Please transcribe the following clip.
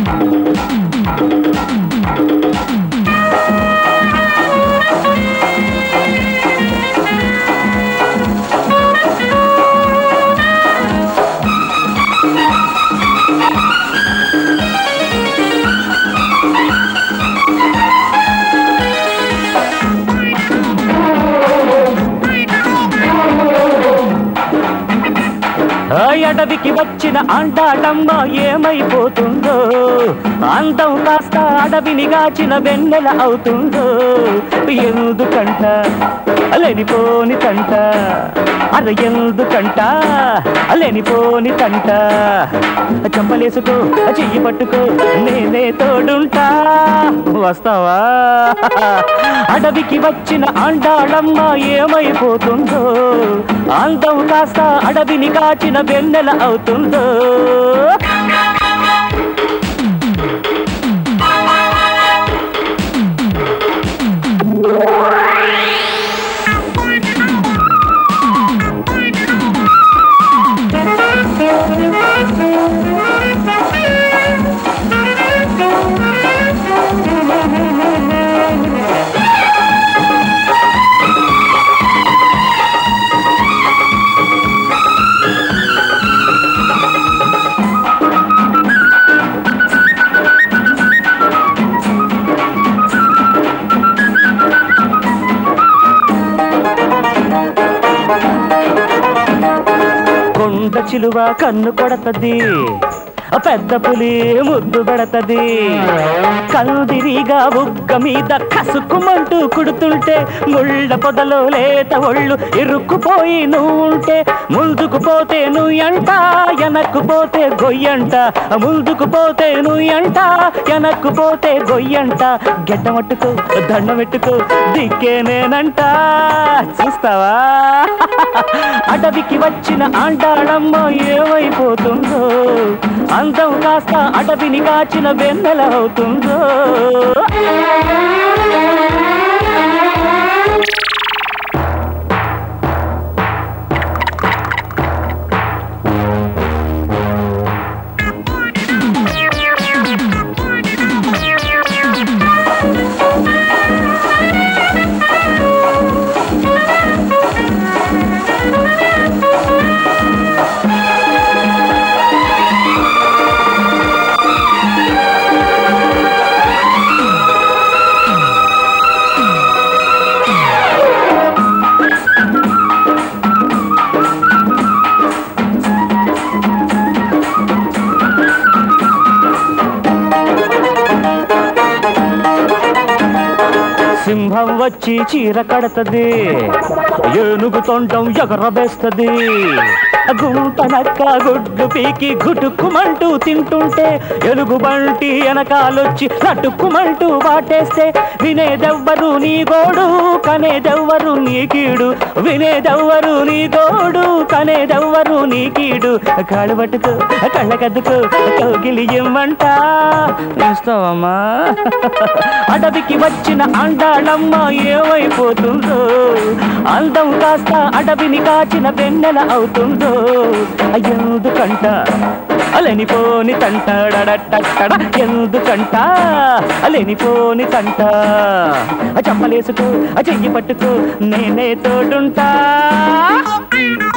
ఆ అడవికి వచ్చిన అంటాటమ్మ ఏమైపోతుందో అందం కాస్త అడవిని గాచిన వెన్నెల అవుతుందో ఎందుకంట లేనిపోని తంట అర ఎందుకంట లేనిపోని తంట చంపలేసుకో చెయ్యి పట్టుకో నేనే తోడుంటా వస్తావా అడవికి వచ్చిన అండాళమ్మ ఏమైపోతుందో అందం కాస్త అడవిని కాచిన వెన్నెల అవుతుందో కొండ చిలువ కన్ను కొడతది ఆ పెద్ద పులి ముద్దు పెడతది కందిరిగా బుగ్గ మీద కసుక్కుమంటూ కుడుతుంటే ముళ్ళ పొదలో లేత ఒళ్ళు ఇరుక్కుపోయి నువ్వుంటే ముందుకు పోతే నువ్యంట వెనక్కు పోతే గొయ్యంట ముందుకు పోతే నువ్యంట వెనక్కు పోతే గొయ్యంట గెడ్డమట్టుకో దండమెట్టుకో దిక్కే నేనంట చూస్తావా అడవికి వచ్చిన అంటాడమ్మ ఏమైపోతుందో అందం కాస్త అడవిని కాచిన వెన్నెల అవుతుందో సింహం వచ్చి చీర కడతది ఏనుగు తొండం ఎగరబేస్తది గుంట నక్క గుడ్డు పీకి గుటుక్కుమంటూ తింటుంటే ఎలుగు బంటి వెనకాలొచ్చి నటుక్కుమంటూ వాటేస్తే వినేదెవ్వరు నీ గోడు కనేదెవ్వరు నీ కీడు వినేదెవ్వరు నీ గోడు కనేదెవ్వరు నీ కీడు కాళ్ళు పట్టుకో కళ్ళకద్దుకో కౌగిలి ఇమ్మంట ఇస్తావమ్మా అడవికి వచ్చిన అండాళమ్మ ఏమైపోతుందో అందం కాస్త అడవిని కాచిన వెన్నెల అవుతుందో ఎందుకంట అలనిపోని తంట డడడడడ ఎందుకంట అలనిపోని తంట చంపలేసుకో చెయ్యి పట్టుకో నేనే తోడుంటా